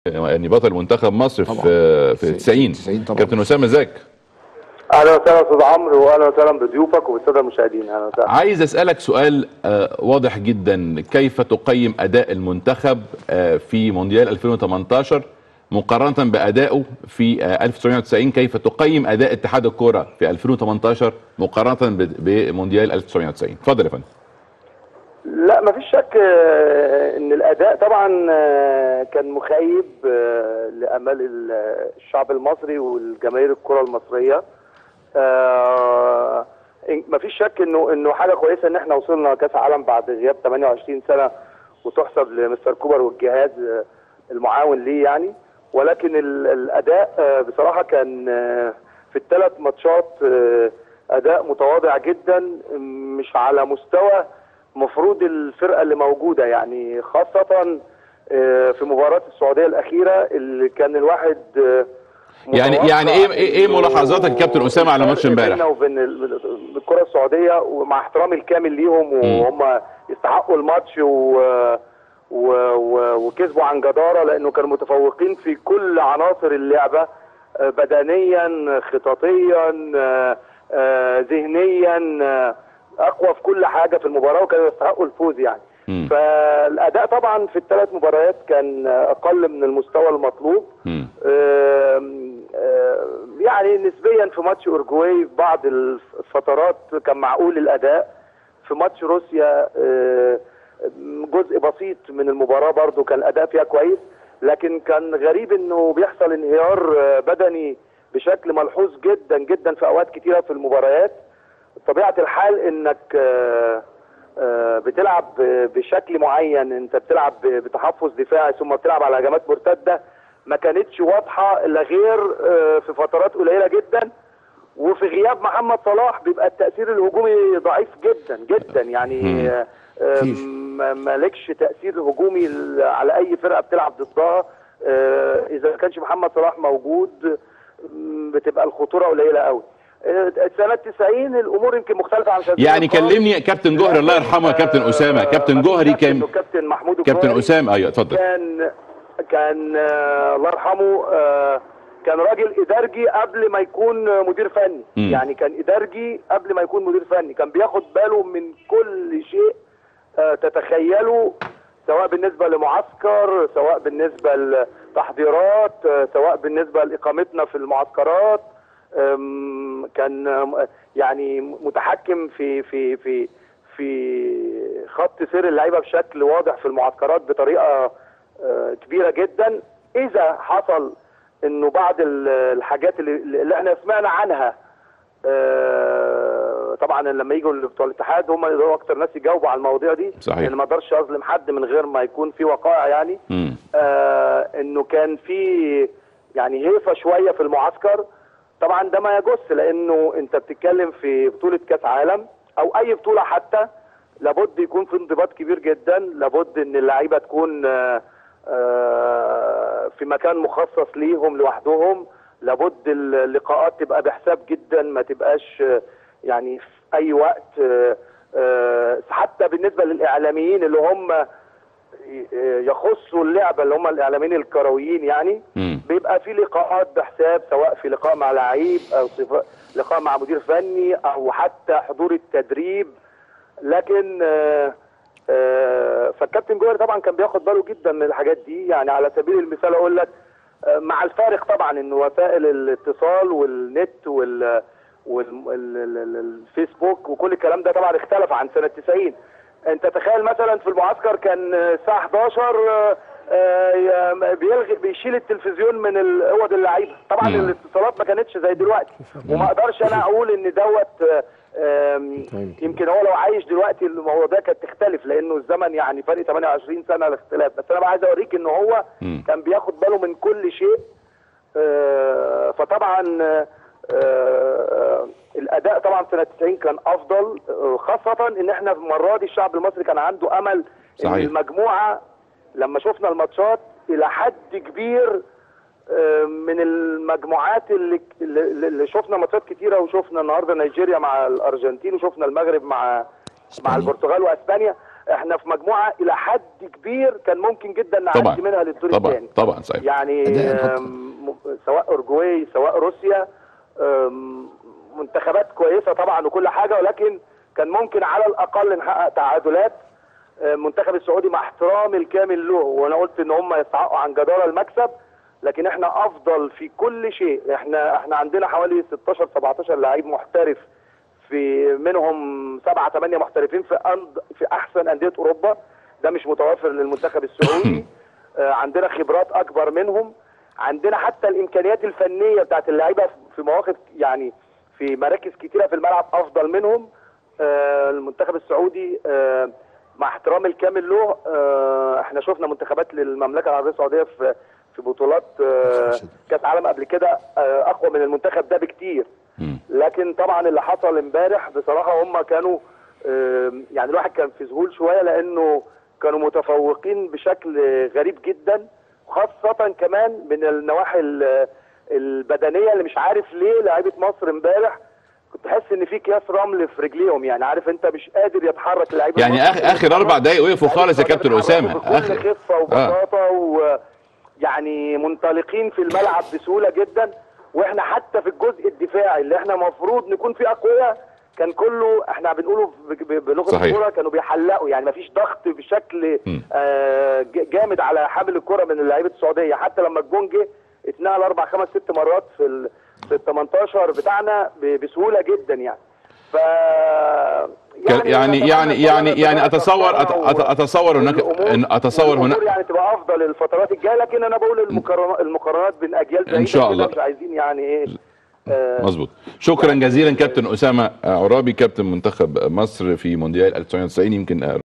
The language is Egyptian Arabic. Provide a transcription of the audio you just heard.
يعني بطل منتخب مصر طبعاً. في في 90 90 طبعاً. كابتن اسامه ازيك اهلا وسهلا استاذ عمرو واهلا وسهلا بضيوفك وبالساده المشاهدين اهلا وسهلا عايز اسالك سؤال آه، واضح جدا كيف تقيم اداء المنتخب آه، في مونديال 2018 مقارنه بادائه في آه، 1990 كيف تقيم اداء اتحاد الكره في 2018 مقارنه ب- بمونديال 1990 اتفضل يا فندم لا ما فيش شك آه، ان الاداء طبعا آه، كان مخيب آه، لامال ال- الشعب المصري والجماهير الكره المصريه ما فيش شك انه انه حاجه كويسه ان احنا وصلنا كاس عالم بعد غياب 28 سنه وتحسب لمستر كوبر والجهاز آه، المعاون ليه يعني ولكن ال- الاداء آه، بصراحه كان آه، في الثلاث ماتشات آه، اداء متواضع جدا مش على مستوى مفروض الفرقه اللي موجوده يعني خاصه آه، في مباراه السعوديه الاخيره اللي كان الواحد آه، يعني- متوقع يعني إيه- إيه- إيه إنه ملاحظاتك يا كابتن أسامة على ماتش الفرق امبارح؟ بيننا وبين ال- الكره السعوديه ومع احترامي الكامل ليهم وهم يستحقوا الماتش و و و وكسبوا عن جداره لانه كانوا متفوقين في كل عناصر اللعبه آه، بدنيا خططيا آه، آه، ذهنيا آه، اقوى في كل حاجه في المباراه وكانوا يستحقوا الفوز يعني مم. فالاداء طبعا في الثلاث مباريات كان اقل من المستوى المطلوب مم. آم، آم، يعني نسبيا في ماتش اورجواي في بعض الفترات كان معقول الاداء في ماتش روسيا آه، جزء بسيط من المباراه برضو كان الاداء فيها كويس لكن كان غريب انه بيحصل انهيار آه، بدني بشكل ملحوظ جدا جدا في اوقات كتيره في المباريات طبيعه الحال انك آه، آه، بتلعب ب- بشكل معين انت بتلعب ب- بتحفظ دفاعي ثم بتلعب على هجمات مرتده ما كانتش واضحه الا غير آه، في فترات قليله جدا وفي غياب محمد صلاح بيبقى التاثير الهجومي ضعيف جدا جدا يعني آه، آه، مفيش. ما- مالكش تاثير هجومي ل- على اي فرقه بتلعب ضدها آه، اذا ما كانش محمد صلاح موجود م، بتبقى الخطوره قليله قوي آه، سنه 90 الامور يمكن مختلفه عن سنة يعني 90 خالص. كلمني يا كابتن جوهري الله يرحمه يا كابتن اسامه كابتن جوهري كان كابتن محمود كابتن الجوهري اسامه ايوه اتفضل كان كان آه، الله يرحمه آه، كان راجل ادارجي قبل ما يكون مدير فني مم. يعني كان ادارجي قبل ما يكون مدير فني كان بياخد باله من كل شيء آه، تتخيله سواء بالنسبه لمعسكر سواء بالنسبه لتحضيرات آه، سواء بالنسبه لاقامتنا في المعسكرات آم، كان آم، يعني متحكم في في في في خط سير اللعيبه بشكل واضح في المعسكرات بطريقه آه، كبيره جدا اذا حصل انه بعض ال- الحاجات اللي, اللي احنا سمعنا عنها آه، طبعا لما يجوا بتوع الاتحاد هم يقدروا اكتر ناس يجاوبوا على المواضيع دي صحيح. لان ما اقدرش اظلم حد من غير ما يكون في وقائع يعني مم. آه انه كان في يعني هيفه شويه في المعسكر طبعا ده ما يجوز لانه انت بتتكلم في بطوله كاس عالم او اي بطوله حتى لابد يكون في انضباط كبير جدا لابد ان اللعيبه تكون آه آه في مكان مخصص ليهم لوحدهم لابد اللقاءات تبقى بحساب جدا ما تبقاش آه، يعني في اي وقت آه، آه، حتى بالنسبه للاعلاميين اللي هم يخصوا اللعبه اللي هم الاعلاميين الكرويين يعني مم. بيبقى في لقاءات بحساب سواء في لقاء مع لعيب او صفا- لقاء مع مدير فني او حتى حضور التدريب لكن آه، آه، فالكابتن جوهري طبعا كان بياخد باله جدا من الحاجات دي يعني على سبيل المثال اقول لك آه، مع الفارق طبعا ان وسائل الاتصال والنت وال والفيسبوك وكل الكلام ده طبعا اختلف عن سنه 90 انت تخيل مثلا في المعسكر كان الساعه 11 آه، آه، بيلغي بيشيل التلفزيون من ال- اوض اللعيبه طبعا مم. الاتصالات ما كانتش زي دلوقتي وما اقدرش انا اقول ان دوت آه، آم، طيب. يمكن هو لو عايش دلوقتي المواضيع كانت تختلف لانه الزمن يعني فرق 28 سنه الاختلاف بس انا بقى عايز اوريك ان هو مم. كان بياخد باله من كل شيء آه، فطبعا آه، آه، الاداء طبعا سنه 90 كان افضل آه، خاصه ان احنا المره دي الشعب المصري كان عنده امل ان صحيح. المجموعه لما شفنا الماتشات الى حد كبير آه، من المجموعات اللي اللي اللي شفنا ماتشات كتيره وشفنا النهارده نيجيريا مع الارجنتين وشفنا المغرب مع مع إسبانيا. البرتغال واسبانيا احنا في مجموعه الى حد كبير كان ممكن جدا طبعا نعدي منها للدور طبعا الثاني طبعا صحيح يعني أداء الخط. آم، م- سواء اورجواي سواء روسيا آم، منتخبات كويسه طبعا وكل حاجه ولكن كان ممكن على الاقل نحقق تعادلات آم، المنتخب السعودي مع احترامي الكامل له وانا قلت ان هم يستحقوا عن جداره المكسب لكن احنا افضل في كل شيء احنا احنا عندنا حوالي 16 17 لعيب محترف في منهم سبعة ثمانية محترفين في أند في أحسن أندية أوروبا ده مش متوفر للمنتخب السعودي آه، عندنا خبرات أكبر منهم عندنا حتى الإمكانيات الفنية بتاعت اللعيبة في مواقف يعني في مراكز كتيرة في الملعب أفضل منهم آه، المنتخب السعودي آه، مع احترامي الكامل له آه، احنا شفنا منتخبات للمملكة العربية السعودية في في بطولات آه، كأس عالم قبل كده آه، أقوى من المنتخب ده بكتير مم. لكن طبعا اللي حصل امبارح بصراحه هم كانوا آم، يعني الواحد كان في ذهول شويه لانه كانوا متفوقين بشكل غريب جدا خاصه كمان من النواحي ال- البدنيه اللي مش عارف ليه لعيبه مصر امبارح كنت حاسس ان في اكياس رمل في رجليهم يعني عارف انت مش قادر يتحرك اللعيبه يعني المصري اخر اخر اربع دقايق وقفوا لعيبة خالص يا مصر كابتن بيتحركوا اسامه بكل اخر خفه وبساطه و يعني منطلقين في الملعب بسهوله جدا واحنا حتى في الجزء الدفاعي اللي احنا المفروض نكون فيه اقوياء كان كله احنا بنقوله ب- ب- بلغه صحيح. الكوره كانوا بيحلقوا يعني مفيش ضغط بشكل م. آه ج- جامد على حامل الكره من لعيبه السعوديه حتى لما الجون جه اتنقل اربع خمس ست مرات في ال في ال 18 بتاعنا ب- بسهوله جدا يعني ف يعني يعني يعني يعني يعني اتصور أت- أت- اتصور هناك إن اتصور هناك هناك يعني تبقى افضل الفترات الجايه لكن انا بقول المقارنات المقارنات بين اجيال بعيده شاء كده الله. مش عايزين يعني ايه آه، مظبوط شكرا جزيلا كابتن اسامه عرابي كابتن منتخب مصر في مونديال 1990 يمكن